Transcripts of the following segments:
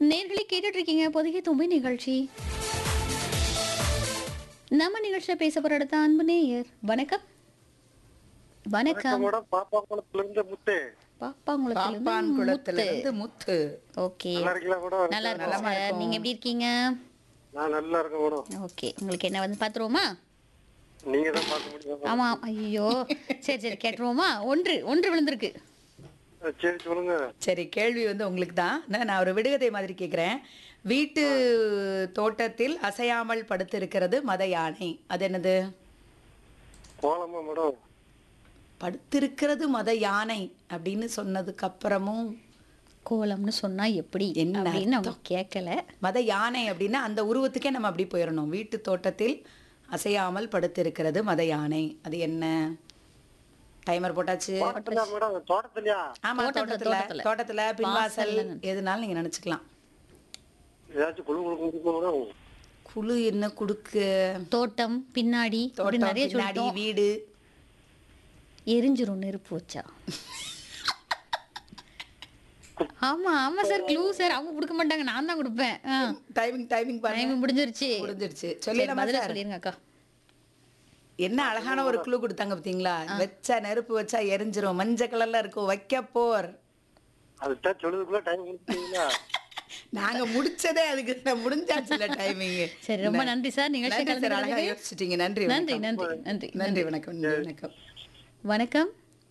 நேர்களை கேட்டுட்டு இருக்கீங்க பொதிகை தும்பி நிகழ்ச்சி நம்ம நிகழ்ச்சியில பேச போற அடுத்த அன்பு நேயர் வணக்கம் வணக்கம் மேடம் பாப்பாக்குளத்துல இருந்து முத்து பாப்பான் பாப்பாங்குளத்துல குளத்துல இருந்து இருந்து முத்து ஓகே நல்லா இருக்கீங்களா கூட நல்லா இருக்கும் நலமா சார் இருக்கோம். நீங்க எப்படி இருக்கீங்க நான் நல்லா இருக்கேன் மேடம் ஓகே உங்களுக்கு என்ன வந்து பாத்துருவோமா நீங்க தான் பார்க்க முடியும் ஆமா ஐயோ சரி சரி கேட்டுருவோமா ஒன்று ஒன்று விழுந்திருக்கு சரி சொல்லுங்க சரி கேள்வி வந்து உங்களுக்கு தான் நான் நான் ஒரு விடுகதை மாதிரி கேட்குறேன் வீட்டு தோட்டத்தில் அசையாமல் படுத்திருக்கிறது மத யானை அது என்னது கோலமா மேடம் படுத்திருக்கிறது மத யானை அப்படின்னு சொன்னதுக்கு அப்புறமும் கோலம்னு சொன்னா எப்படி என்ன அப்படின்னு அவங்க கேட்கல மத யானை அப்படின்னா அந்த உருவத்துக்கே நம்ம அப்படி போயிடணும் வீட்டு தோட்டத்தில் அசையாமல் படுத்திருக்கிறது மத யானை அது என்ன டைமர் போட்டாச்சு தோட்டத்திலயா மேடம் தோட்டத்திலயா ஆமா தோட்டத்துல, தோட்டத்துல தோட்டத்துல. தோட்டத்துல பின்வாசல் வாசல்ல. எதுனாலும் நீங்க நினைச்சுக்கலாம் ஏதாச்சும் குழு குழு குடிக்கும் மேடம் குழு என்ன குடுக்கு தோட்டம் பின்னாடி இப்படி தோட்டம் நிறைய பின்னாடி சொல்லிட்டோம் வீடு எரிஞ்சிரும் நெருப்பு வச்சா ஆமா ஆமா சார் க்ளூ சார் அவங்க கொடுக்க மாட்டாங்க நான் தான் கொடுப்பேன் ஆ. டைமிங் டைமிங் பாருங்க டைம் முடிஞ்சிருச்சு முடிஞ்சிருச்சு சரி, சொல்லிடலாமா பதில சார் சொல்லிருங்க அக்கா என்ன அழகான ஒரு குழு கொடுத்தாங்க பாத்தீங்களா வச்சா நெருப்பு வச்சா எரிஞ்சிரும் மஞ்சள் கலர்ல இருக்கும் வைக்க போர் அதுதான் சொல்லுறதுக்குள்ள டைம் கொடுத்தீங்களா நாங்க முடிச்சதே அதுக்கு தான் முடிஞ்சாச்சுல டைமிங் சரி ரொம்ப நன்றி சார் நிகழ்ச்சி நன்றி சார் அழகா கலந்துக்கிறதுக்கு. யோசிச்சிட்டீங்க நன்றி நன்றி வணக்கம். நன்றி நன்றி நன்றி வணக்கம் நன்றி வணக்கம் வணக்கம்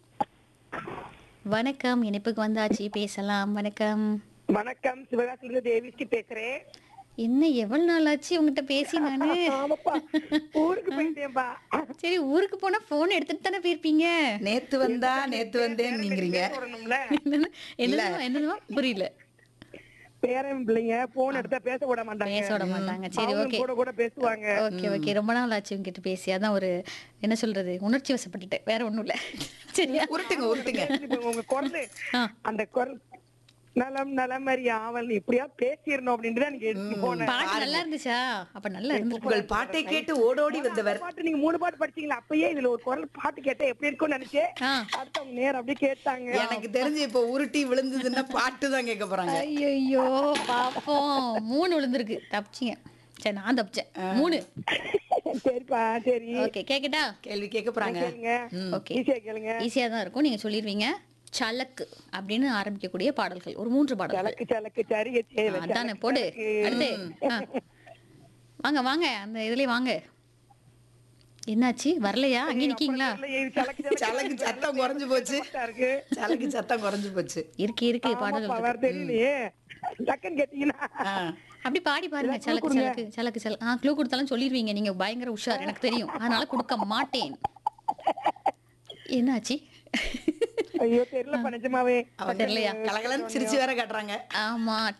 வணக்கம் இணைப்புக்கு வந்தாச்சு பேசலாம் வணக்கம் வணக்கம் சிவகாசிலிருந்து தேவிஸ்ரீ பேசுறேன் என்ன எவ்வளவு நாள் ஆச்சு உங்ககிட்ட பேசி நானு ஆமாப்பா ஊருக்கு போயிட்டேன்பா சரி ஊருக்கு போனா போன் எடுத்துட்டு தானே போயிருப்பீங்க நேத்து வந்தா நேத்து வந்தேன் நீங்கிறீங்க வரணும்ல என்னது என்னதுமா என்னதுமா புரியல பேரன் பிள்ளைங்க போன் எடுத்தா பேச விட மாட்டாங்க பேச விட மாட்டாங்க சரி அவங்க ஓகே கூட கூட பேசுவாங்க ஓகே ஓகே ரொம்ப நாள் ஆச்சு உங்ககிட்ட பேசி அதான் ஒரு என்ன சொல்றது உணர்ச்சி வசப்பட்டுட்டேன் வேற ஒண்ணும் இல்ல சரியா உருட்டுங்க உருட்டுங்க இப்ப உங்க குரல் ஆ. அந்த குரல் நலம் நலமறி ஆவல் இப்படியா பேசிடணும் அப்படின்ட்டு தான் நீங்க எடுத்துட்டு போனேன் பாட்டு நல்லா இருந்துச்சா அப்ப நல்லா இருந்துருக்கு உங்கள் பாட்டை கேட்டு ஓடோடி வந்தவர் பாட்டு நீங்க மூணு பாட்டு படிச்சீங்களா அப்பயே இதுல ஒரு குரல் பாட்டு கேட்டா எப்படி இருக்கும்னு நினைச்சேன் ஆ. அடுத்தவங்க நேரம் அப்படியே கேட்டாங்க எனக்கு தெரிஞ்சு இப்ப உருட்டி விழுந்ததுன்னா பாட்டு தான் கேட்க போறாங்க ஐயோ பாப்போம் மூணு விழுந்திருக்கு தப்பிச்சிங்க சரி நான் தப்பிச்சேன் மூணு சரிப்பா சரி ஓகே கேக்கட்டா கேள்வி கேட்க போறாங்க கேளுங்க ஓகே ஈஸியா கேளுங்க ஈஸியா தான் இருக்கும் நீங்க சொல்லிடுவீங்க சலக்கு அப்படின்னு ஆரம்பிக்கக்கூடிய பாடல்கள் ஒரு மூன்று பாடல்கள் சலக்கு சலக்கு சரிய ஆ, சேவை அதானே போடு அடுத்து ஆ. வாங்க வாங்க அந்த இதுலயே வாங்க என்னாச்சு வரலையா அங்கே நிக்கீங்களா சலக்கு சத்தம் குறைஞ்சு போச்சு இருக்கு சலக்கு சத்தம் குறைஞ்சு போச்சு இருக்கு இருக்கு ஆமாப்பா, பாடல்கள் வேற தெரியலையே டக்குன்னு கேட்டீங்கன்னா ஆ. அப்படி பாடி பாருங்க சலக்கு சலக்கு சலக்கு சலக்கு ஆ க்ளூ கொடுத்தாலும் சொல்லிடுவீங்க நீங்க பயங்கர உஷார் எனக்கு தெரியும் அதனால கொடுக்க மாட்டேன் என்னாச்சு ஐயோ தெரியல நிஜமாவே அவங்க தெரியலையா? கலகலன்னு சிரிச்சு வேற காட்டுறாங்க ஆமா